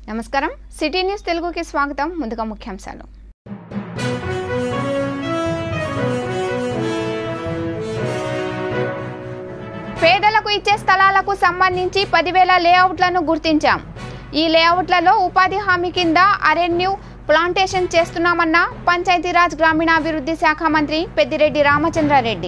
నమస్కారం city news తెలుగుకి స్వాగతం ముందుగా ముఖ్యాంశాలు పేదలకు ఇచ్చే స్థలాలకు సంబంధించి పదివేల లేఅవుట్లను గుర్తించాం ఈ లేఅవుట్లలో ఉపాధి హామీ కింద అరెన్యూ ప్లాంటేషన్ చేస్తున్నామన్న పంచాయతీరాజ్ గ్రామీణాభివృద్ధి శాఖ మంత్రి పెద్దిరెడ్డి రామచంద్రారెడ్డి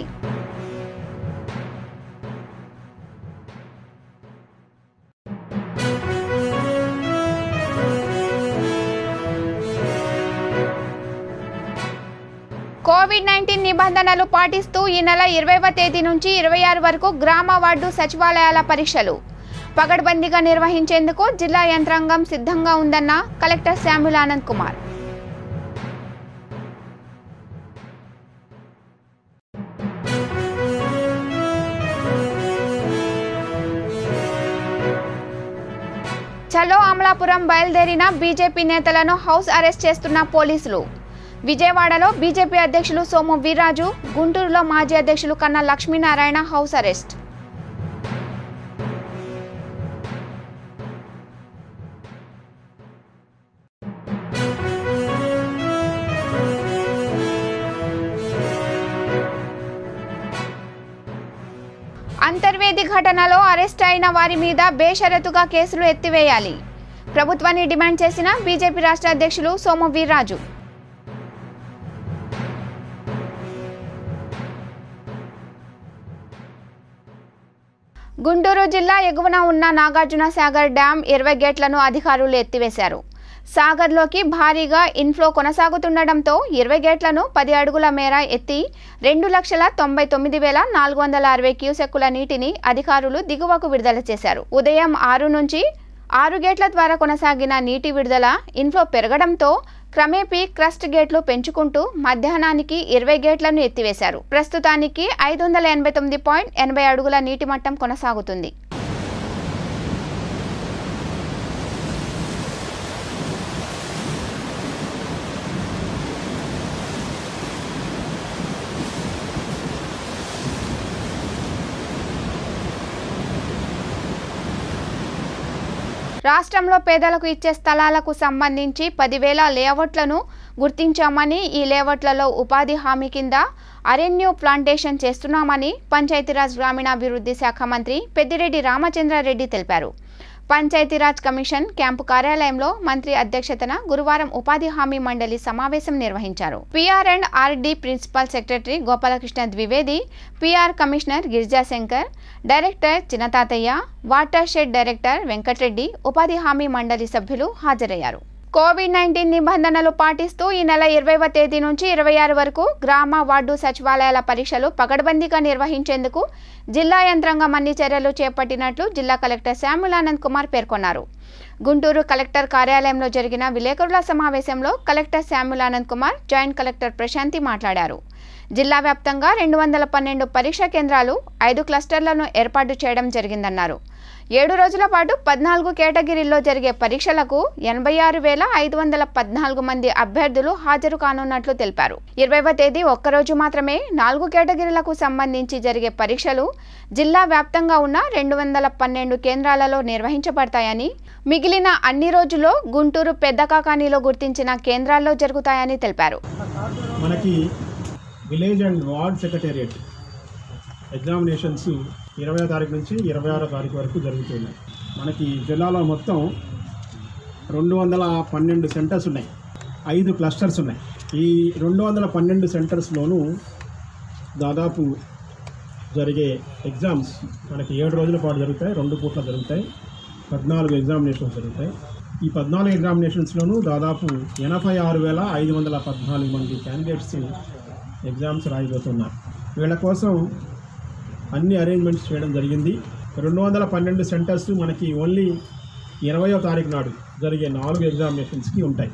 కోవిడ్ నైన్టీన్ నిబంధనలు పాటిస్తూ ఈ నెల ఇరవైవ తేదీ నుంచి ఇరవై ఆరు వరకు గ్రామ వార్డు సచివాలయాల పరీక్షలు పగడ్బందీగా నిర్వహించేందుకు జిల్లా యంత్రాంగం సిద్ధంగా ఉందన్న కలెక్టర్ శామ్యుల్ ఆనంద్ కుమార్ చలో అమలాపురం బయలుదేరిన బీజేపీ నేతలను హౌస్ అరెస్ట్ చేస్తున్న పోలీసులు విజయవాడలో బీజేపీ అధ్యక్షులు సోము వీర్రాజు గుంటూరులో మాజీ అధ్యక్షులు కన్నా లక్ష్మీనారాయణ హౌస్ అరెస్ట్ అంతర్వేది ఘటనలో అరెస్ట్ అయిన వారి మీద బేషరతుగా కేసులు ఎత్తివేయాలి ప్రభుత్వాన్ని డిమాండ్ చేసిన బీజేపీ రాష్ట్ర అధ్యక్షులు సోము వీర్రాజు గుంటూరు జిల్లా ఎగువన ఉన్న నాగార్జున సాగర్ డ్యాం ఇరవై గేట్లను అధికారులు ఎత్తివేశారు సాగర్లోకి భారీగా ఇన్ఫ్లో కొనసాగుతుండటంతో ఇరవై గేట్లను పది అడుగుల మేర ఎత్తి రెండు లక్షల తొంభై తొమ్మిది వేల నాలుగు వందల అరవై క్యూసెక్కుల నీటిని అధికారులు దిగువకు విడుదల చేశారు ఉదయం ఆరు నుంచి ఆరు గేట్ల ద్వారా కొనసాగిన నీటి విడుదల ఇన్ఫ్లో పెరగడంతో క్రమేపీ క్రస్ట్ గేట్లు పెంచుకుంటూ మధ్యాహ్నానికి ఇరవై గేట్లను ఎత్తివేశారు ప్రస్తుతానికి ఐదు వందల ఎనభై తొమ్మిది పాయింట్ ఎనభై అడుగుల నీటి మట్టం కొనసాగుతుంది రాష్ట్రంలో పేదలకు ఇచ్చే స్థలాలకు సంబంధించి పదివేల లేఅవుట్లను గుర్తించామని ఈ లేఅవుట్లలో ఉపాధి హామీ కింద అరెన్యూ ప్లాంటేషన్ చేస్తున్నామని పంచాయతీరాజ్ గ్రామీణాభివృద్ధి శాఖ మంత్రి పెద్దిరెడ్డి రామచంద్రారెడ్డి తెలిపారు పంచాయతీరాజ్ కమిషన్ క్యాంపు కార్యాలయంలో మంత్రి అధ్యక్షతన గురువారం ఉపాధి హామీ మండలి సమావేశం నిర్వహించారు PR and RD principal secretary Gopalakrishna Dwivedi PR commissioner Girijashankar director Chinnatatayya watershed director Venkatareddy ఉపాధి హామీ మండలి సభ్యులు హాజరయ్యారు కోవిడ్ నైన్టీన్ నిబంధనలు పాటిస్తూ ఈ నెల ఇరవైవ తేదీ నుంచి ఇరవై ఆరు వరకు గ్రామ వార్డు సచివాలయాల పరీక్షలు పకడ్బందీగా నిర్వహించేందుకు జిల్లా యంత్రాంగం అన్ని చర్యలు చేపట్టినట్లు జిల్లా కలెక్టర్ శ్యాముల్ ఆనంద్ కుమార్ పేర్కొన్నారు గుంటూరు కలెక్టర్ కార్యాలయంలో జరిగిన విలేకరుల సమావేశంలో collector Samuel Anand Kumar joint collector Prashanti మాట్లాడారు జిల్లా వ్యాప్తంగా రెండు వందల పన్నెండు పరీక్షా కేంద్రాలు ఐదు క్లస్టర్లను ఏర్పాటు చేయడం జరిగిందన్నారు ఏడు రోజుల పాటు పద్నాలుగు కేటగిరీల్లో జరిగే పరీక్షలకు ఎనభై ఆరు వేల ఐదు వందల పద్నాలుగు మంది అభ్యర్థులు హాజరు కానున్నట్లు తెలిపారు ఇరవైవ తేదీ ఒక్కరోజు మాత్రమే నాలుగు కేటగిరీలకు సంబంధించి జరిగే పరీక్షలు జిల్లా వ్యాప్తంగా ఉన్న రెండు వందల పన్నెండు కేంద్రాలలో నిర్వహించబడతాయని మిగిలిన అన్ని రోజుల్లో గుంటూరు పెద్దకాకానిలో గుర్తించిన కేంద్రాల్లో జరుగుతాయని తెలిపారు మనకి village and ward secretariat examinations ఇరవై తారీఖు నుంచి ఇరవై ఆరో తారీఖు వరకు జరుగుతున్నాయి మనకి జిల్లాలో మొత్తం రెండు వందల పన్నెండు సెంటర్స్ ఉన్నాయి ఐదు క్లస్టర్స్ ఉన్నాయి ఈ రెండు వందల పన్నెండు సెంటర్స్లోనూ దాదాపు జరిగే ఎగ్జామ్స్ మనకి ఏడు రోజుల పాటు జరుగుతాయి రెండు పూట్ల జరుగుతాయి పద్నాలుగు ఎగ్జామినేషన్స్ జరుగుతాయి ఈ పద్నాలుగు ఎగ్జామినేషన్స్లోనూ దాదాపు ఎనభై ఆరు వేల ఐదు వందల పద్నాలుగు మంది క్యాండిడేట్స్ ఎగ్జామ్స్ రాయబోతున్నారు వీళ్ళ కోసం అన్ని అరేంజ్మెంట్స్ చేయడం జరిగింది రెండు వందల పన్నెండు సెంటర్స్ మనకి ఓన్లీ ఇరవయో తారీఖు నాడు జరిగే నాలుగు ఎగ్జామినేషన్స్కి ఉంటాయి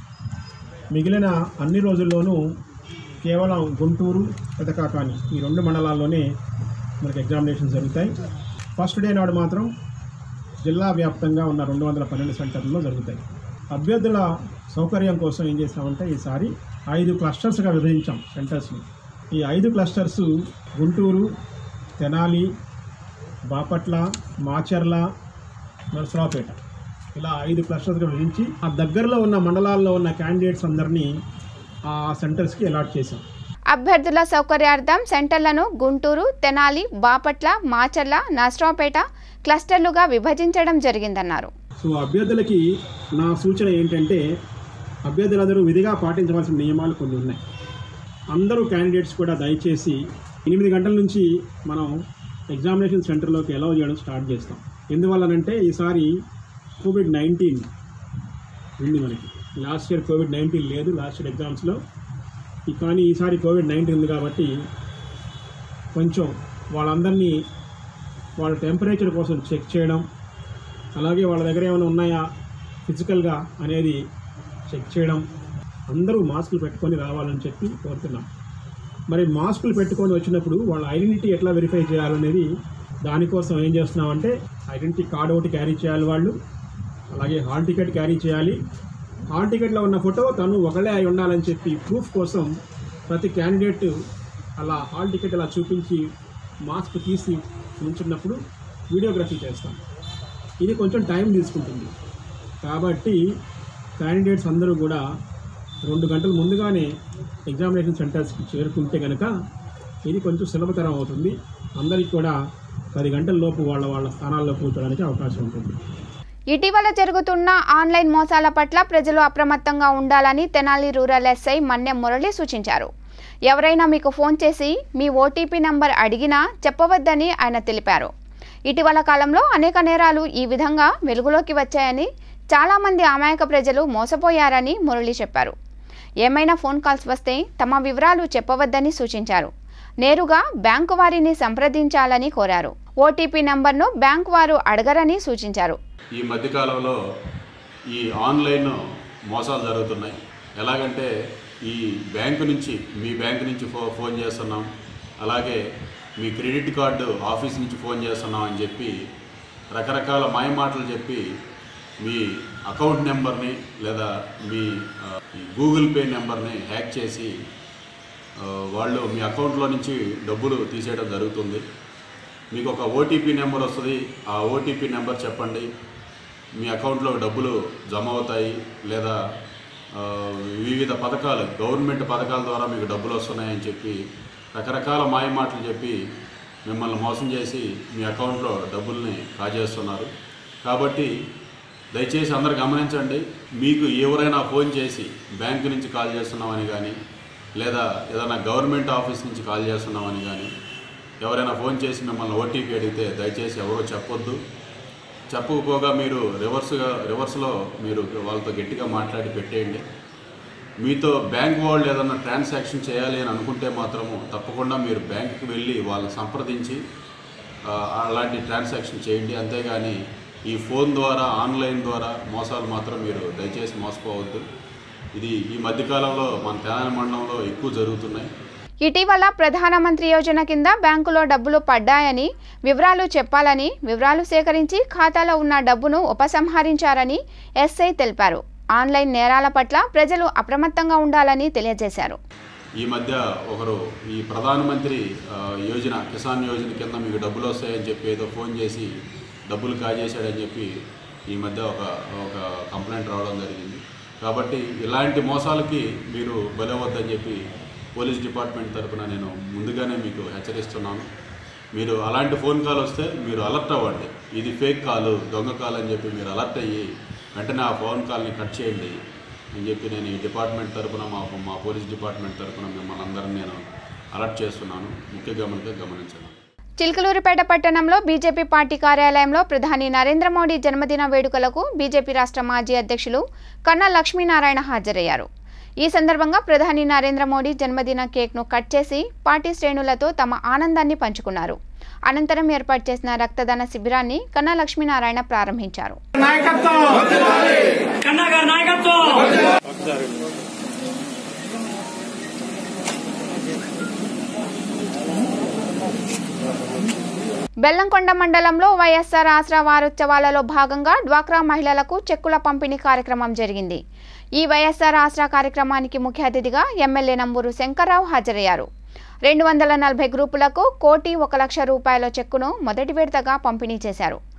మిగిలిన అన్ని రోజుల్లోనూ కేవలం గుంటూరు పెదకాకాని ఈ రెండు మండలాల్లోనే మనకి ఎగ్జామినేషన్స్ జరుగుతాయి ఫస్ట్ డే నాడు మాత్రం జిల్లా వ్యాప్తంగా ఉన్న రెండు వందల పన్నెండు సెంటర్లలో జరుగుతాయి అభ్యర్థుల సౌకర్యం కోసం ఏం చేసామంటే ఈసారి ఐదు క్లస్టర్స్గా విభజించాం సెంటర్స్ని ఈ ఐదు క్లస్టర్స్ గుంటూరు తెనాలి బాపట్ల మాచర్ల నరసరావుపేట ఇలా ఐదు క్లస్టర్స్గా విభజించి ఆ దగ్గరలో ఉన్న మండలాల్లో ఉన్న క్యాండిడేట్స్ అందరినీ ఆ సెంటర్స్కి అలాట్ చేశాం అభ్యర్థుల సౌకర్యార్థం సెంటర్లను గుంటూరు తెనాలి బాపట్ల మాచర్ల నర్సరావుపేట క్లస్టర్లుగా విభజించడం జరిగిందన్నారు సో అభ్యర్థులకి నా సూచన ఏంటంటే అభ్యర్థులందరూ విధిగా పాటించవలసిన నియమాలు కొన్ని ఉన్నాయి అందరూ క్యాండిడేట్స్ కూడా దయచేసి ఎనిమిది గంటల నుంచి మనం ఎగ్జామినేషన్ సెంటర్లోకి అలౌ చేయడం స్టార్ట్ చేస్తాం ఎందువల్లనంటే ఈసారి కోవిడ్ నైన్టీన్ ఉంది మనకి లాస్ట్ ఇయర్ కోవిడ్ నైన్టీన్ లేదు లాస్ట్ ఇయర్ ఎగ్జామ్స్లో ఈ కానీ ఈసారి కోవిడ్ నైన్టీన్ ఉంది కాబట్టి కొంచెం వాళ్ళందరినీ వాళ్ళ టెంపరేచర్ కోసం చెక్ చేయడం అలాగే వాళ్ళ దగ్గర ఏమైనా ఉన్నాయా ఫిజికల్గా అనేది చెక్ చేయడం అందరూ మాస్కులు పెట్టుకొని రావాలని చెప్పి కోరుతున్నాం మరి మాస్కులు పెట్టుకొని వచ్చినప్పుడు వాళ్ళ ఐడెంటిటీ ఎట్లా వెరిఫై చేయాలనేది దానికోసం ఏం చేస్తున్నామంటే ఐడెంటిటీ కార్డు ఒకటి క్యారీ చేయాలి వాళ్ళు అలాగే హాల్ టికెట్ క్యారీ చేయాలి హాల్ టికెట్లో ఉన్న ఫోటో తను ఒకళ్ళే అయి ఉండాలని చెప్పి ప్రూఫ్ కోసం ప్రతి క్యాండిడేట్ అలా హాల్ టికెట్ అలా చూపించి మాస్క్ తీసి ఉంచున్నప్పుడు వీడియోగ్రఫీ చేస్తాం ఇది కొంచెం టైం తీసుకుంటుంది కాబట్టి క్యాండిడేట్స్ అందరూ కూడా రెండు గంటల ముందుగానే ఎగ్జామినేషన్ సెంటర్స్కి చేరుకుంటే కనుక ఇది కొంచెం సులభతరం అవుతుంది అందరికీ కూడా పది గంటల లోపు వాళ్ళ వాళ్ళ స్థానాల్లో కూర్చోడానికి అవకాశం ఉంటుంది ఇటీవల జరుగుతున్న ఆన్లైన్ మోసాల పట్ల ప్రజలు అప్రమత్తంగా ఉండాలని తెనాలి రూరల్ ఎస్ఐ మన్యం మురళి సూచించారు ఎవరైనా మీకు ఫోన్ చేసి మీ ఓటీపీ నంబర్ అడిగినా చెప్పవద్దని ఆయన తెలిపారు ఇటీవల కాలంలో అనేక నేరాలు ఈ విధంగా వెలుగులోకి వచ్చాయని చాలామంది అమాయక ప్రజలు మోసపోయారని మురళి చెప్పారు ఏమైనా ఫోన్ కాల్స్ వస్తే తమ వివరాలు చెప్పవద్దని సూచించారు నేరుగా బ్యాంకు వారిని సంప్రదించాలని కోరారు ఓటీపీ నంబర్ను బ్యాంకు వారు అడగరని సూచించారు ఈ మధ్యకాలంలో ఈ ఆన్లైన్ మోసాలు జరుగుతున్నాయి ఎలాగంటే ఈ బ్యాంకు నుంచి మీ బ్యాంకు నుంచి ఫో ఫోన్ చేస్తున్నాం అలాగే మీ క్రెడిట్ కార్డు ఆఫీస్ నుంచి ఫోన్ చేస్తున్నాం అని చెప్పి రకరకాల మాయమాటలు చెప్పి మీ అకౌంట్ నెంబర్ని లేదా మీ ఆ, ఈ గూగుల్ పే నెంబర్ని హ్యాక్ చేసి ఆ, వాళ్ళు మీ అకౌంట్లో నుంచి డబ్బులు తీసేయడం జరుగుతుంది మీకు ఒక ఓటీపీ నెంబర్ వస్తుంది ఆ ఓటీపీ నెంబర్ చెప్పండి మీ అకౌంట్లో డబ్బులు జమ అవుతాయి లేదా ఆ, వివిధ పథకాలు గవర్నమెంట్ పథకాల ద్వారా మీకు డబ్బులు వస్తున్నాయని చెప్పి రకరకాల మాయ మాటలు చెప్పి మిమ్మల్ని మోసం చేసి మీ అకౌంట్లో డబ్బుల్ని కాజేస్తున్నారు కాబట్టి దయచేసి అందరు గమనించండి మీకు ఎవరైనా ఫోన్ చేసి బ్యాంకు నుంచి కాల్ చేస్తున్నామని కానీ లేదా ఏదైనా గవర్నమెంట్ ఆఫీస్ నుంచి కాల్ చేస్తున్నామని కానీ ఎవరైనా ఫోన్ చేసి మిమ్మల్ని ఓటీపీ అడిగితే దయచేసి ఎవరో చెప్పొద్దు చెప్పకపోగా మీరు రివర్స్గా రివర్స్లో మీరు వాళ్ళతో గట్టిగా మాట్లాడి పెట్టేయండి మీతో బ్యాంక్ వాళ్ళు ఏదైనా ట్రాన్సాక్షన్ చేయాలి అని అనుకుంటే మాత్రము తప్పకుండా మీరు బ్యాంకుకి వెళ్ళి వాళ్ళని సంప్రదించి ఆ, అలాంటి ట్రాన్సాక్షన్ చేయండి అంతేగాని ఈ ఫోన్ ద్వారా ఆన్లైన్ ద్వారా మోసాలు మాత్రం మీరు దయచేసి మోసపోవద్దు ఇది ఈ మధ్యకాలంలో మన తెలంగాణ మండలంలో ఎక్కువ జరుగుతున్నాయి ఇటీవల ప్రధానమంత్రి యోజన కింద బ్యాంకులో డబ్బులు పడ్డాయని వివరాలు చెప్పాలని వివరాలు సేకరించి ఖాతాలో ఉన్న డబ్బును ఉపసంహరించారని ఎస్ఐ తెలిపారు ఆన్లైన్ నేరాల పట్ల ప్రజలు అప్రమత్తంగా ఉండాలని తెలియజేశారు ఈ మధ్య ఒకరు ఈ ప్రధానమంత్రి ఆ, యోజన కిసాన్ యోజన కింద మీకు డబ్బులు వస్తాయని చెప్పి ఏదో ఫోన్ చేసి డబ్బులు కాజేశాడని చెప్పి ఈ మధ్య ఒక ఒక కంప్లైంట్ రావడం జరిగింది కాబట్టి ఇలాంటి మోసాలకి మీరు బలవద్దని చెప్పి పోలీస్ డిపార్ట్మెంట్ తరపున నేను ముందుగానే మీకు హెచ్చరిస్తున్నాను మీరు అలాంటి ఫోన్ కాల్ వస్తే మీరు అలర్ట్ అవ్వండి ఇది ఫేక్ కాల్ దొంగ కాల్ అని చెప్పి మీరు అలర్ట్ అయ్యి వెంటనే ఆ ఫోన్ కాల్ని కట్ చేయండి అని చెప్పి నేను ఈ డిపార్ట్మెంట్ తరపున మా మా పోలీస్ డిపార్ట్మెంట్ తరపున మిమ్మల్ని అందరిని నేను అలర్ట్ చేస్తున్నాను ముఖ్య గమనిక గమనించండి చిలుకలూరిపేట పట్టణంలో బీజేపీ పార్టీ కార్యాలయంలో ప్రధాని నరేంద్ర మోడీ జన్మదిన వేడుకలకు బీజేపీ రాష్ట్ర మాజీ అధ్యక్షులు కన్నా లక్ష్మీనారాయణ హాజరయ్యారు ఈ సందర్భంగా ప్రధాని నరేంద్ర మోడీ జన్మదిన కేక్ను కట్ చేసి పార్టీ శ్రేణులతో తమ ఆనందాన్ని పంచుకున్నారు అనంతరం ఏర్పాటు చేసిన రక్తదాన శిబిరాన్ని కన్నా లక్ష్మీనారాయణ ప్రారంభించారు నాయకత్వం కన్నా గారి నాయకత్వం బెల్లంకొండ మండలంలో వైఎస్ఆర్ ఆసరా వారోత్సవాలలో భాగంగా డ్వాక్రా మహిళలకు చెక్కుల పంపిణీ కార్యక్రమం జరిగింది ఈ వైఎస్ఆర్ ఆసరా కార్యక్రమానికి ముఖ్య అతిథిగా ఎమ్మెల్యే నంబూరు శంకర్రావు హాజరయ్యారు రెండు వందల నలభై గ్రూపులకు కోటి ఒక లక్ష రూపాయల చెక్కును మొదటి విడతగా పంపిణీ చేశారు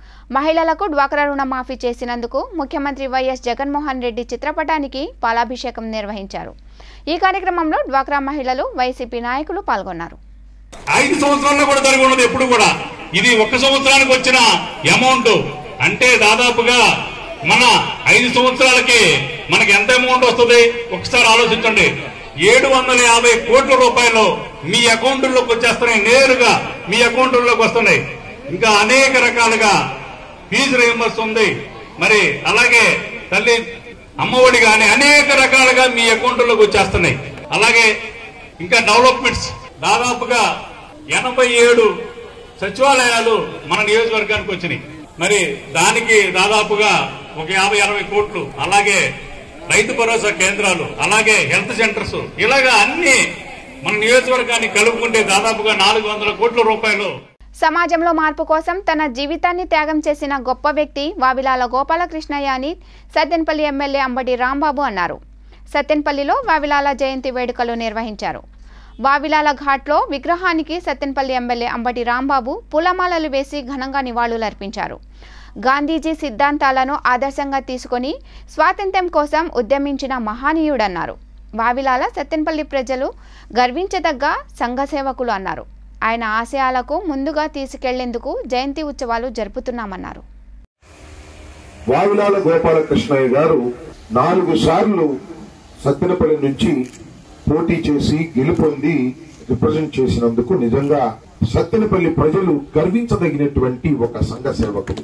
మహిళలకు డ్వాక్రా రుణమాఫీ చేసినందుకు ముఖ్యమంత్రి వైఎస్ జగన్మోహన్ రెడ్డి చిత్రపటానికి పాలాభిషేకం నిర్వహించారు ఈ కార్యక్రమంలో డ్వాక్రా మహిళలు వైసీపీ నాయకులు పాల్గొన్నారు ఐదు సంవత్సరాల్లో కూడా జరిగి ఉన్నది ఎప్పుడు కూడా ఇది ఒక్క సంవత్సరానికి వచ్చిన అమౌంట్ అంటే దాదాపుగా మన ఐదు సంవత్సరాలకి మనకి ఎంత అమౌంట్ వస్తుంది ఒకసారి ఆలోచించండి ఏడు వందల యాభై కోట్ల రూపాయలు మీ అకౌంట్లోకి వచ్చేస్తున్నాయి నేరుగా మీ అకౌంట్లోకి వస్తున్నాయి ఇంకా అనేక రకాలుగా ఫీజు రియంబర్స్ ఉంది మరి అలాగే తల్లి అమ్మఒడి గాని అనేక రకాలుగా మీ అకౌంట్లోకి వచ్చేస్తున్నాయి అలాగే ఇంకా డెవలప్మెంట్స్ దాదాపుగా ఎనభై ఏడు సచివాలయాలు మన నియోజకవర్గానికి వచ్చినాయి మరి దానికి దాదాపుగా ఒక యాభై అరవై కోట్లు అలాగే రైతు భరోసా కేంద్రాలు అలాగే హెల్త్ సెంటర్స్ ఇలాగా అన్ని మన నియోజకవర్గాన్ని కలుపుకుంటే దాదాపుగా నాలుగు వందల కోట్ల రూపాయలు సమాజంలో మార్పు కోసం తన జీవితాన్ని త్యాగం చేసిన గొప్ప వ్యక్తి వావిలాల గోపాలకృష్ణయ్య అని సత్తెనపల్లి ఎమ్మెల్యే అంబటి రాంబాబు అన్నారు సత్తెనపల్లిలో వావిలాల జయంతి వేడుకలు నిర్వహించారు వావిలాల ఘాట్లో విగ్రహానికి సత్తెనపల్లి ఎమ్మెల్యే అంబటి రాంబాబు పూలమాలలు వేసి ఘనంగా నివాళులర్పించారు గాంధీజీ సిద్ధాంతాలను ఆదర్శంగా తీసుకొని స్వాతంత్ర్యం కోసం ఉద్యమించిన మహానీయుడన్నారు వావిలాల సత్తెనపల్లి ప్రజలు గర్వించదగ్గ సంఘ సేవకులు అన్నారు ఆయన ఆశయాలకు ముందుగా తీసుకెళ్లేందుకు జయంతి ఉత్సవాలు జరుపుతున్నామన్నారు వావిలాల గోపాలకృష్ణయ్య గారు నాలుగు సార్లు సత్తెనపల్లి నుంచి పోటీ చేసి గెలుపొంది రిప్రజెంట్ చేసినందుకు నిజంగా సత్తెనపల్లి ప్రజలు గర్వించదగినటువంటి ఒక సంఘ సేవకుడు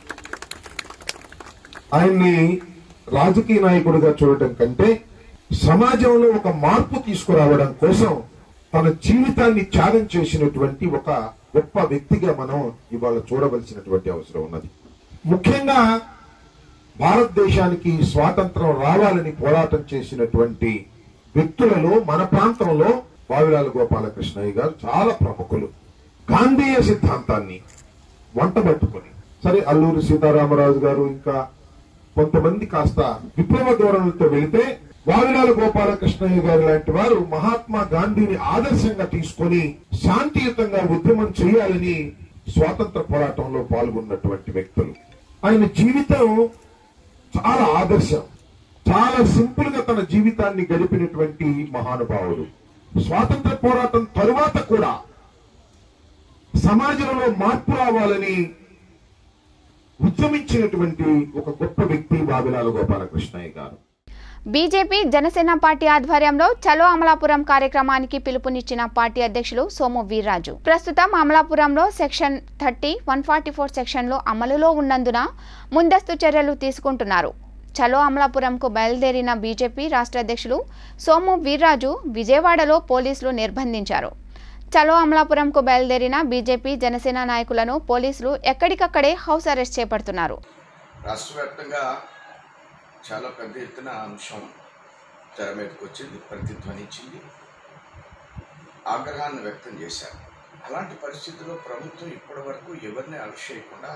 ఆయన్ని రాజకీయ నాయకుడిగా చూడటం కంటే సమాజంలో ఒక మార్పు తీసుకురావడం కోసం తన జీవితాన్ని త్యాగం చేసినటువంటి ఒక గొప్ప వ్యక్తిగా మనం ఇవాళ చూడవలసినటువంటి అవసరం ఉన్నది ముఖ్యంగా భారతదేశానికి స్వాతంత్రం రావాలని పోరాటం చేసినటువంటి వ్యక్తులలో మన ప్రాంతంలో వావిలాల గోపాలకృష్ణయ్య గారు చాలా ప్రముఖులు గాంధీయ సిద్ధాంతాన్ని వంటబట్టుకుని సరే అల్లూరి సీతారామరాజు గారు ఇంకా కొంతమంది కాస్త విప్లవ ధోరణులతో వెళితే వావిలాల గోపాలకృష్ణయ్య గారు లాంటి వారు మహాత్మా గాంధీని ఆదర్శంగా తీసుకొని శాంతియుతంగా ఉద్యమం చేయాలని స్వాతంత్ర పోరాటంలో పాల్గొన్నటువంటి వ్యక్తులు ఆయన జీవితం చాలా ఆదర్శం చాలా సింపుల్ గా తన జీవితాన్ని గడిపినటువంటి మహానుభావుడు స్వాతంత్ర పోరాటం తరువాత కూడా సమాజంలో మార్పు రావాలని ఉద్యమించినటువంటి ఒక గొప్ప వ్యక్తి బాబిలాల గోపాలకృష్ణయ్య గారు బీజేపీ జనసేన పార్టీ ఆధ్వర్యంలో చలో అమలాపురం కార్యక్రమానికి పిలుపునిచ్చిన పార్టీ అధ్యక్షులు సోము వీర్రాజు ప్రస్తుతం అమలాపురంలో section thirty one forty four సెక్షన్లు అమలులో ఉన్నందున ముందస్తు చర్యలు తీసుకుంటున్నారు చలో అమలాపురంకు బయలుదేరిన బీజేపీ రాష్ట్ర అధ్యక్షులు సోము వీర్రాజు విజయవాడలో పోలీసులు నిర్బంధించారు చలో అమలాపురంకు బయలుదేరిన బీజేపీ జనసేన నాయకులను పోలీసులు ఎక్కడికక్కడే హౌస్ అరెస్ట్ చేపడుతున్నారు రాష్ట్ర వ్యాప్తంగా చాలా పెద్ద ఎత్తున అంశం తెర మీదకి వచ్చింది ప్రతిధ్వనించింది ఆగ్రహాన్ని వ్యక్తం చేశారు అలాంటి పరిస్థితుల్లో ప్రభుత్వం ఇప్పటి వరకు ఎవరిని అరెస్ట్ చేయకుండా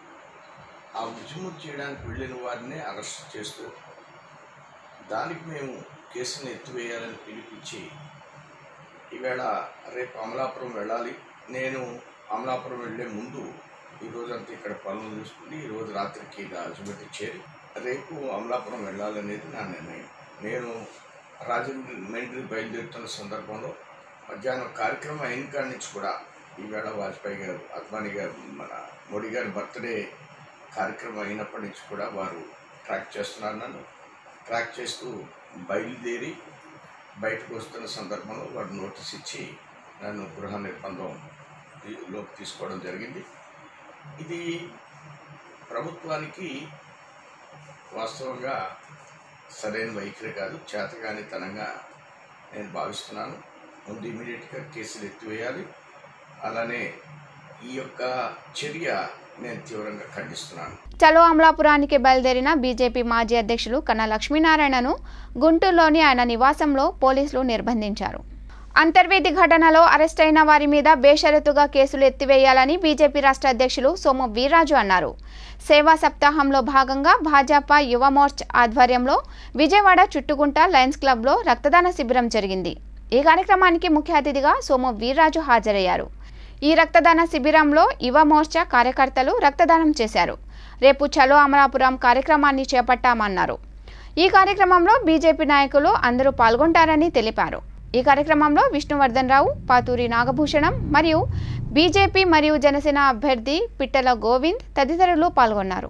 ఆ ఉద్యమం చేయడానికి వెళ్ళిన వారిని అరెస్ట్ చేస్తూ దానికి మేము కేసును ఎత్తివేయాలని పిలిపించి ఈవేళ రేపు అమలాపురం వెళ్ళాలి నేను అమలాపురం వెళ్ళే ముందు ఈ రోజంతా ఇక్కడ పనులు చూసుకుని ఈ రోజు రాత్రికి రాజమండ్రి చేరి రేపు అమలాపురం వెళ్ళాలనేది నా నిర్ణయం నేను రాజమండ్రి బయలుదేరుతున్న సందర్భంలో మధ్యాహ్నం కార్యక్రమం అయిన కాడి నుంచి కూడా ఈవేళ వాజ్పేయి గారు అద్వానీ గారు మన మోడీ గారి బర్త్డే కార్యక్రమం అయినప్పటి నుంచి కూడా వారు ట్రాక్ చేస్తున్నారు నన్ను ట్రాక్ చేస్తూ బయలుదేరి బయటకు వస్తున్న సందర్భంలో వాడు నోటీస్ ఇచ్చి నన్ను గృహ నిర్బంధం తీ- లోకి తీసుకోవడం జరిగింది ఇది ప్రభుత్వానికి వాస్తవంగా సరైన వైఖరి కాదు చేతగానితనంగా నేను భావిస్తున్నాను ముందు ఇమీడియట్గా కేసులు ఎత్తివేయాలి అలానే ఈ యొక్క చర్య నేను తీవ్రంగా ఖండిస్తున్నాను చలో అమలాపురానికి బయలుదేరిన బీజేపీ మాజీ అధ్యక్షులు కన్నా లక్ష్మీనారాయణను గుంటూరులోని ఆయన నివాసంలో పోలీసులు నిర్బంధించారు అంతర్వేది ఘటనలో అరెస్ట్ అయిన వారి మీద బేషరతుగా కేసులు ఎత్తివేయాలని బీజేపీ రాష్ట్ర అధ్యక్షులు సోము వీర్రాజు అన్నారు సేవా సప్తాహంలో భాగంగా భాజపా యువ మోర్చ్ ఆధ్వర్యంలో విజయవాడ చుట్టుగుంట లయన్స్ క్లబ్లో రక్తదాన శిబిరం జరిగింది ఈ కార్యక్రమానికి ముఖ్య అతిథిగా సోము వీర్రాజు హాజరయ్యారు ఈ రక్తదాన శిబిరంలో యువ మోర్చా కార్యకర్తలు రక్తదానం చేశారు రేపు చలో అమలాపురం కార్యక్రమాన్ని చేపట్టామన్నారు ఈ కార్యక్రమంలో బీజేపీ నాయకులు అందరూ పాల్గొంటారని తెలిపారు ఈ కార్యక్రమంలో విష్ణువర్ధన్ రావు పాతూరి నాగభూషణం మరియు బీజేపీ మరియు జనసేన అభ్యర్థి పిట్టల గోవింద్ తదితరులు పాల్గొన్నారు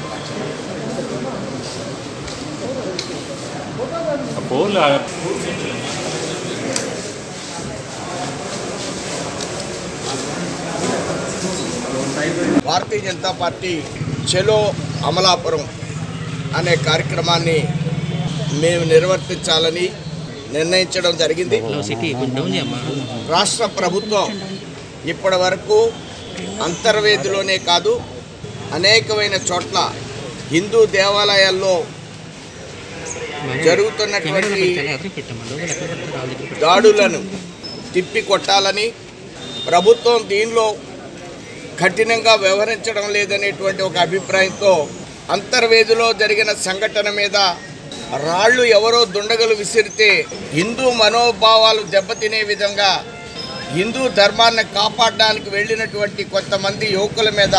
భారతీయ జనతా పార్టీ చెలో అమలాపురం అనే కార్యక్రమాన్ని మేము నిర్వర్తించాలని నిర్ణయించడం జరిగింది రాష్ట్ర ప్రభుత్వం ఇప్పటి వరకు అంతర్వేదిలోనే కాదు అనేకమైన చోట్ల హిందూ దేవాలయాల్లో జరుగుతున్నటువంటి దాడులను తిప్పి కొట్టాలని ప్రభుత్వం దీనిలో కఠినంగా వ్యవహరించడం లేదనేటువంటి ఒక అభిప్రాయంతో అంతర్వేదిలో జరిగిన సంఘటన మీద రాళ్ళు ఎవరో దుండగలు విసిరితే హిందూ మనోభావాలు దెబ్బతినే విధంగా హిందూ ధర్మాన్ని కాపాడడానికి వెళ్ళినటువంటి కొంతమంది యువకుల మీద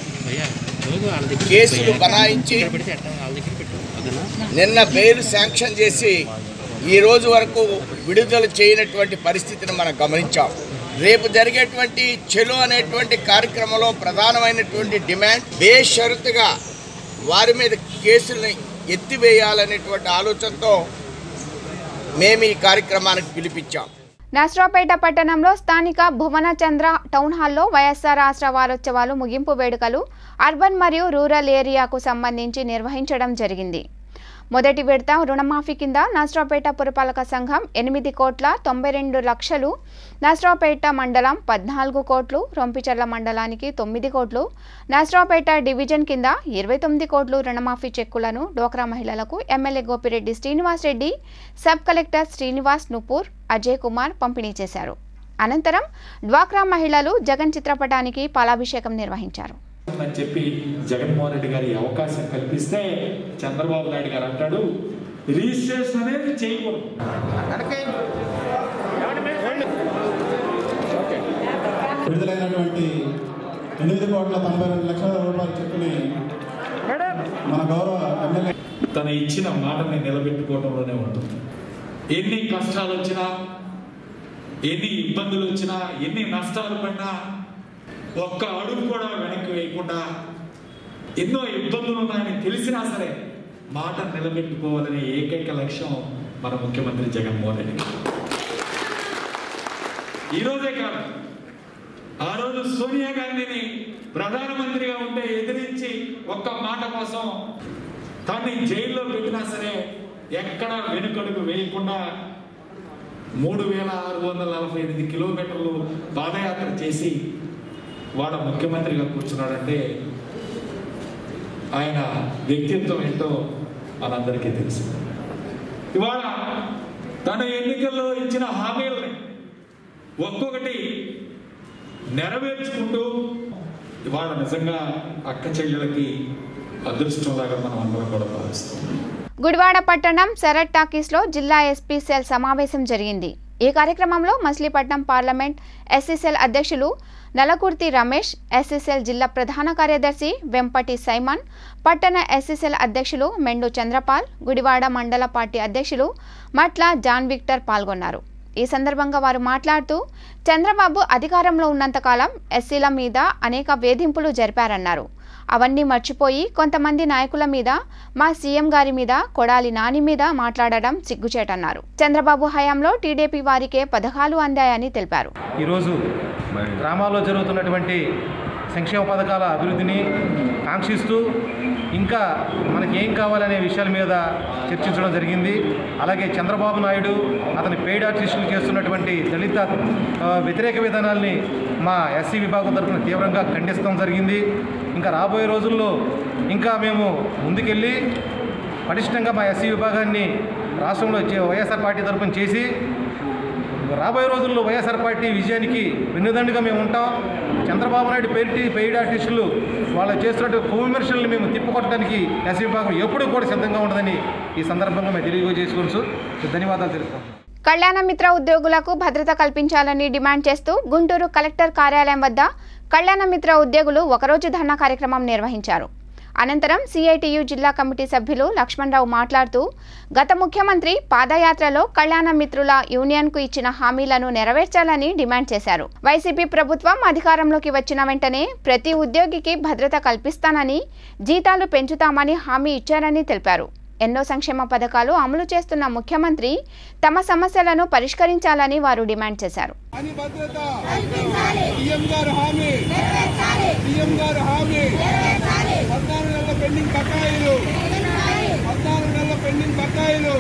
కేసులు బనాయించి నిన్న బెయిల్ శాంక్షన్ చేసి ఈ రోజు వరకు విడుదల చేయనటువంటి పరిస్థితిని మనం గమనించాం రేపు జరిగేటువంటి చెలో అనేటువంటి కార్యక్రమంలో ప్రధానమైనటువంటి డిమాండ్ బేషరతుగా వారి మీద కేసుల్ని ఎత్తివేయాలనేటువంటి ఆలోచనతో మేము ఈ కార్యక్రమానికి పిలిపించాం నస్రాపేట పట్టణంలో స్థానిక భువనచంద్ర టౌన్ హాల్లో వైఎస్ఆర్ రాష్ట్ర వారోత్సవాలు ముగింపు వేడుకలు అర్బన్ మరియు రూరల్ ఏరియాకు సంబంధించి నిర్వహించడం జరిగింది మొదటి విడత రుణమాఫీ కింద నస్రాపేట పురపాలక సంఘం ఎనిమిది కోట్ల తొంభై రెండు లక్షలు నస్రాపేట మండలం పద్నాలుగు కోట్లు రొంపిచర్ల మండలానికి తొమ్మిది కోట్లు నస్రాపేట డివిజన్ కింద ఇరవై తొమ్మిది కోట్లు రుణమాఫీ చెక్కులను డోక్రా మహిళలకు MLA Gopireddy Srinivas Reddy sub collector Srinivas Nupur Ajay Kumar పంపిణీ చేశారు అనంతరం డ్వాక్రా మహిళలు జగన్ చిత్రపటానికి పాలాభిషేకం నిర్వహించారు అని చెప్పి జగన్మోహన్ రెడ్డి గారి అవకాశం కల్పిస్తే చంద్రబాబు నాయుడు గారు అంటాడు రిజిస్ట్రేషన్ అనేది చేయకూడదు విడుదలైనటువంటి ఎనిమిది కోట్ల తొంభై రెండు లక్షల రూపాయల చెక్కుని మన గౌరవ ఎమ్మెల్యే తన ఇచ్చిన మాటని నిలబెట్టుకోవడంలోనే ఉంటుంది ఎన్ని కష్టాలు వచ్చినా ఎన్ని ఇబ్బందులు వచ్చినా ఎన్ని నష్టాలు పడినా ఒక్క అడుగు కూడా వెనక్కి వేయకుండా ఎన్నో ఇబ్బందులు ఉన్నాయని తెలిసినా సరే మాట నిలబెట్టుకోవాలనే ఏకైక లక్ష్యం మన ముఖ్యమంత్రి జగన్మోహన్ రెడ్డి గారు. ఈ రోజే కాదు ఆ రోజు సోనియా గాంధీని ప్రధానమంత్రిగా ఉంటే ఎదిరించి ఒక్క మాట కోసం తన్ని జైల్లో పెట్టినా సరే ఎక్కడ వెనుకడుగు వేయకుండా మూడు వేల ఆరు వందల నలభై ఎనిమిది కిలోమీటర్లు పాదయాత్ర చేసి వాడ ముఖ్యమంత్రిగా కూర్చున్నాడంటే ఆయన వ్యక్తిత్వం ఏంటో మనందరికీ తెలుసు ఇవాళ తన ఎన్నికల్లో ఇచ్చిన హామీలని ఒక్కొక్కటి నెరవేర్చుకుంటూ ఇవాళ నిజంగా అక్క చెల్లెలకి అదృష్టంలాగా మనం అందరం కూడా భావిస్తాం గుడివాడ పట్టణం శరత్ టాకీస్లో జిల్లా ఎస్పీ సెల్ సమావేశం జరిగింది ఈ కార్యక్రమంలో మచిలీపట్నం పార్లమెంట్ ఎస్సీసెల్ అధ్యక్షులు నలకుర్తి రమేష్ ఎస్సీసెల్ జిల్లా ప్రధాన కార్యదర్శి వెంపటి సైమన్ పట్టణ ఎస్సీసెల్ అధ్యక్షులు మెండు చంద్రపాల్ గుడివాడ మండల పార్టీ అధ్యక్షులు మట్ల జాన్ విక్టర్ పాల్గొన్నారు ఈ సందర్భంగా వారు మాట్లాడుతూ చంద్రబాబు అధికారంలో ఉన్నంతకాలం ఎస్సీల మీద అనేక వేధింపులు జరిపారన్నారు అవన్నీ మర్చిపోయి కొంతమంది నాయకుల మీద మా సీఎం గారి మీద కొడాలి నాని మీద మాట్లాడడం సిగ్గుచేటన్నారు చంద్రబాబు హయాంలో టీడీపీ వారికే పథకాలు అందాయని తెలిపారు ఈరోజు గ్రామాల్లో జరుగుతున్నటువంటి సంక్షేమ పథకాల అభివృద్ధిని కాంక్షిస్తూ ఇంకా మనకి ఏం కావాలనే విషయాల మీద చర్చించడం జరిగింది అలాగే చంద్రబాబు నాయుడు అతని పెయిడ్ ఆర్టిస్టులు చేస్తున్నటువంటి దళిత ఆ, వ్యతిరేక విధానాల్ని మా ఎస్సీ విభాగం తరఫున తీవ్రంగా ఖండిస్తాం జరిగింది ఇంకా రాబోయే రోజుల్లో ఇంకా మేము ముందుకెళ్ళి పటిష్టంగా మా ఎస్సీ విభాగాన్ని రాష్ట్రంలో చే- వైఎస్ఆర్ పార్టీ తరఫున చేసి రాబోయే రోజుల్లో వైఎస్ఆర్ పార్టీ విజయానికి వెన్నుదండుగా మేము ఉంటాం చంద్రబాబు నాయుడు పెయిడ్ పెయిడ్ ఆర్టిస్టులు వాళ్ళు చేస్తున్నట్టు విమర్శలను మేము తిప్పుకొట్టడానికి ఎస్సీ విభాగం ఎప్పుడూ కూడా సిద్ధంగా ఉండదని ఈ సందర్భంగా మేము తెలియజేసుకోవచ్చు ధన్యవాదాలు తెలుపుతాం కళ్యాణ మిత్ర ఉద్యోగులకు భద్రత కల్పించాలని డిమాండ్ చేస్తూ గుంటూరు కలెక్టర్ కార్యాలయం వద్ద కళ్యాణ మిత్ర ఉద్యోగులు ఒకరోజు ధర్నా కార్యక్రమం నిర్వహించారు అనంతరం సిఐటియు జిల్లా కమిటీ సభ్యులు లక్ష్మణరావు మాట్లాడుతూ గత ముఖ్యమంత్రి పాదయాత్రలో కళ్యాణ మిత్రుల యూనియన్కు ఇచ్చిన హామీలను నెరవేర్చాలని డిమాండ్ చేశారు వైసీపీ ప్రభుత్వం అధికారంలోకి వచ్చిన వెంటనే ప్రతి ఉద్యోగికి భద్రత కల్పిస్తానని జీతాలు పెంచుతామని హామీ ఇచ్చారని తెలిపారు ఎన్నో సంక్షేమ పథకాలు అమలు చేస్తున్న ముఖ్యమంత్రి తమ సమస్యలను పరిష్కరించాలని వారు డిమాండ్ చేశారు అని భద్రత సీఎం గారు హామీ సీఎం గారు హామీ పద్నాలుగు నెలల పెండింగ్ బకాయిలు పద్నాలుగు నెలల పెండింగ్ బకాయిలు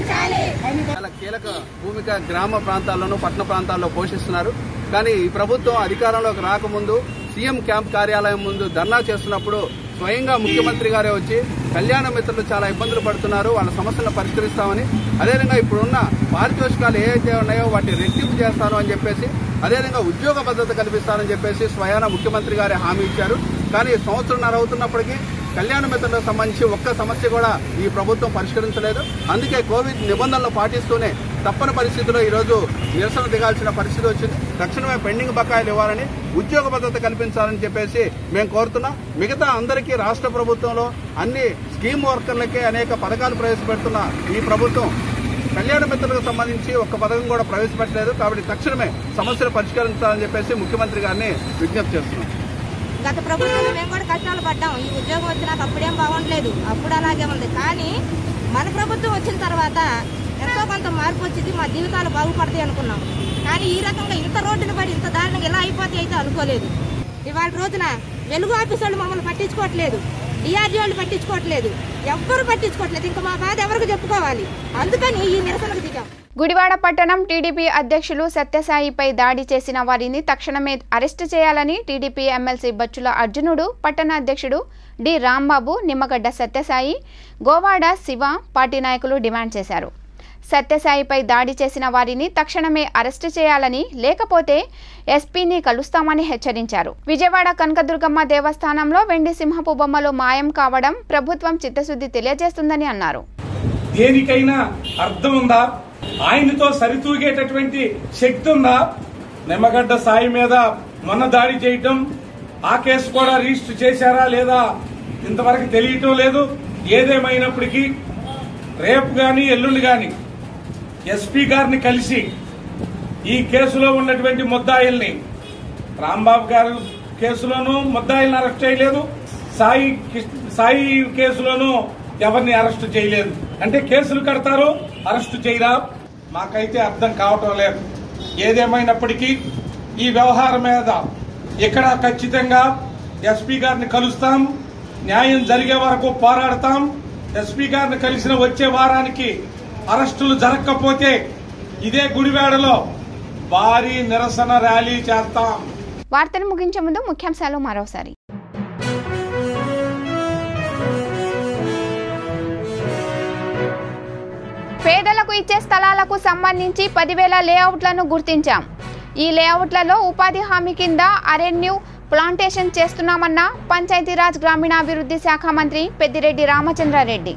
అని చాలా కీలక భూమిక గ్రామ ప్రాంతాల్లోనూ పట్టణ ప్రాంతాల్లో పోషిస్తున్నారు కానీ ఈ ప్రభుత్వం అధికారంలోకి రాకముందు సీఎం క్యాంప్ కార్యాలయం ముందు ధర్నా చేస్తున్నప్పుడు స్వయంగా ముఖ్యమంత్రి గారే వచ్చి కళ్యాణ మిత్రులు చాలా ఇబ్బందులు పడుతున్నారు వాళ్ళ సమస్యలను పరిష్కరిస్తామని అదేవిధంగా ఇప్పుడున్న పారితోషికాలు ఏవైతే ఉన్నాయో వాటిని రెట్టింపు చేస్తాను అని చెప్పేసి అదేవిధంగా ఉద్యోగ భద్రత కల్పిస్తానని చెప్పేసి స్వయాన ముఖ్యమంత్రి గారే హామీ ఇచ్చారు కానీ సంవత్సరంన్నర అవుతున్నప్పటికీ కళ్యాణ మిత్రులకు సంబంధించి ఒక్క సమస్య కూడా ఈ ప్రభుత్వం పరిష్కరించలేదు అందుకే కోవిడ్ నిబంధనలు పాటిస్తూనే తప్పని పరిస్థితిలో ఈరోజు నిరసన దిగాల్సిన పరిస్థితి వచ్చింది తక్షణమే పెండింగ్ బకాయిలు ఇవ్వాలని ఉద్యోగ భద్రత కల్పించాలని చెప్పేసి మేము కోరుతున్నాం మిగతా అందరికీ రాష్ట్ర ప్రభుత్వంలో అన్ని స్కీమ్ వర్కర్లకే అనేక పథకాలు ప్రవేశపెడుతున్న ఈ ప్రభుత్వం కళ్యాణ మిత్రులకు సంబంధించి ఒక్క పథకం కూడా ప్రవేశపెట్టలేదు కాబట్టి తక్షణమే సమస్యలు పరిష్కరించాలని చెప్పేసి ముఖ్యమంత్రి గారిని విజ్ఞప్తి చేస్తున్నాం గత ప్రభుత్వంలో మేము కూడా కష్టాలు పడ్డాం ఈ ఉద్యోగం వచ్చినాక అప్పుడేం బాగుండలేదు అప్పుడు అలాగే ఉంది కానీ మన ప్రభుత్వం వచ్చిన తర్వాత ఎంతో కొంత మార్పు వచ్చింది మా జీవితాలు బాగుపడతాయి అనుకున్నాం కానీ ఈ రకంగా ఇంత రోడ్డున పడి ఇంత దారుణంగా ఇలా అయిపోతాయి అయితే అనుకోలేదు ఇవాళ రోజున వెలుగు ఆఫీస్ వాళ్ళు మమ్మల్ని పట్టించుకోవట్లేదు డిఆర్జీ వాళ్ళు పట్టించుకోవట్లేదు ఎవ్వరు పట్టించుకోవట్లేదు ఇంకా మా బాధ ఎవరికి చెప్పుకోవాలి అందుకని ఈ నిరసనకు దిగాం గుడివాడ పట్టణం టీడీపీ అధ్యక్షులు సత్యసాయిపై దాడి చేసిన వారిని తక్షణమే అరెస్టు చేయాలని టీడీపీ ఎమ్మెల్సీ బచ్చుల అర్జునుడు పట్టణ అధ్యక్షుడు డి రాంబాబు నిమ్మగడ్డ సత్యసాయి గోవాడ శివ పార్టీ నాయకులు డిమాండ్ చేశారు సత్యసాయిపై దాడి చేసిన వారిని తక్షణమే అరెస్టు చేయాలని లేకపోతే ఎస్పీని కలుస్తామని హెచ్చరించారు విజయవాడ కనకదుర్గమ్మ దేవస్థానంలో వెండి సింహపు బొమ్మలు మాయం కావడం ప్రభుత్వం చిత్తశుద్ధి తెలియజేస్తుందని అన్నారు దేనికైనా అర్థం ఉందా ఆయనతో సరితూగేటటువంటి శక్తి ఉందా నిమ్మగడ్డ సాయి మీద మొన్న దాడి చేయటం ఆ కేసు కూడా రిజిస్టర్ చేశారా లేదా ఇంతవరకు తెలియటం లేదు ఏదేమైనప్పటికీ రేపు గాని ఎల్లుండి గాని ఎస్పీ గారిని కలిసి ఈ కేసులో ఉన్నటువంటి ముద్దాయిల్ని రాంబాబు గారు కేసులోనూ ముద్దాయిల్ని అరెస్ట్ చేయలేదు సాయి కిష్- సాయి కేసులోనూ ఎవరిని అరెస్ట్ చేయలేదు అంటే కేసులు కడతారు అరెస్ట్ చేయరా మాకైతే అర్థం కావటం లేదు ఏదేమైనప్పటికీ ఈ వ్యవహారం మీద ఇక్కడ ఖచ్చితంగా ఎస్పీ గారిని కలుస్తాం న్యాయం జరిగే వరకు పోరాడతాం ఎస్పీ గారిని కలిసిన వచ్చే వారానికి అరెస్టులు జరగకపోతే ఇదే గుడివాడలో భారీ నిరసన ర్యాలీ చేస్తాం వార్తలు ముగించే ముందు ముఖ్యాంశాలు మరోసారి పేదలకు ఇచ్చే స్థలాలకు సంబంధించి పదివేల లేఅవుట్లను గుర్తించాం ఈ లేఅవుట్లలో ఉపాధి హామీ కింద అరెన్యూ ప్లాంటేషన్ చేస్తున్నామన్న పంచాయతీరాజ్ గ్రామీణాభివృద్ధి శాఖ మంత్రి పెద్దిరెడ్డి రామచంద్రారెడ్డి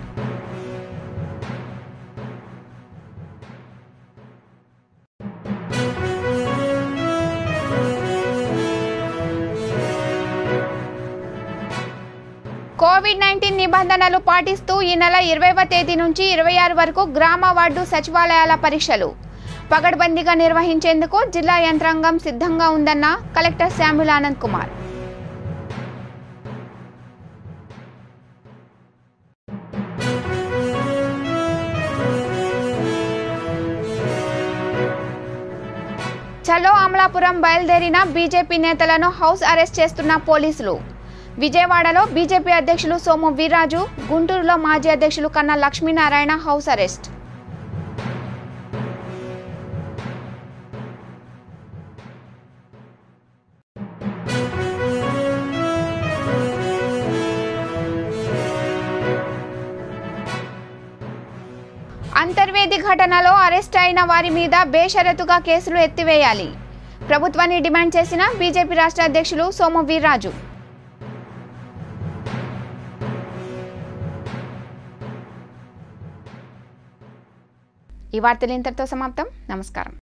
కోవిడ్ నైన్టీన్ నిబంధనలు పాటిస్తూ ఈ నెల ఇరవైవ తేదీ నుంచి ఇరవై ఆరు వరకు గ్రామ వార్డు సచివాలయాల పరీక్షలు పగడ్బందీగా నిర్వహించేందుకు జిల్లా యంత్రాంగం సిద్ధంగా ఉందన్న కలెక్టర్ శామ్యుల్ ఆనంద్ కుమార్ చలో అమలాపురం బయలుదేరిన బీజేపీ నేతలను హౌస్ అరెస్ట్ చేస్తున్న పోలీసులు విజయవాడలో బీజేపీ అధ్యక్షులు సోము వీర్రాజు గుంటూరులో మాజీ అధ్యక్షులు కన్నా లక్ష్మీనారాయణ హౌస్ అరెస్ట్ అంతర్వేది ఘటనలో అరెస్ట్ అయిన వారి మీద బేషరతుగా కేసులు ఎత్తివేయాలి ప్రభుత్వాన్ని డిమాండ్ చేసిన బీజేపీ రాష్ట్ర అధ్యక్షులు సోము వీర్రాజు ఈ వార్తలు ఇంతటితో సమాప్తం నమస్కారం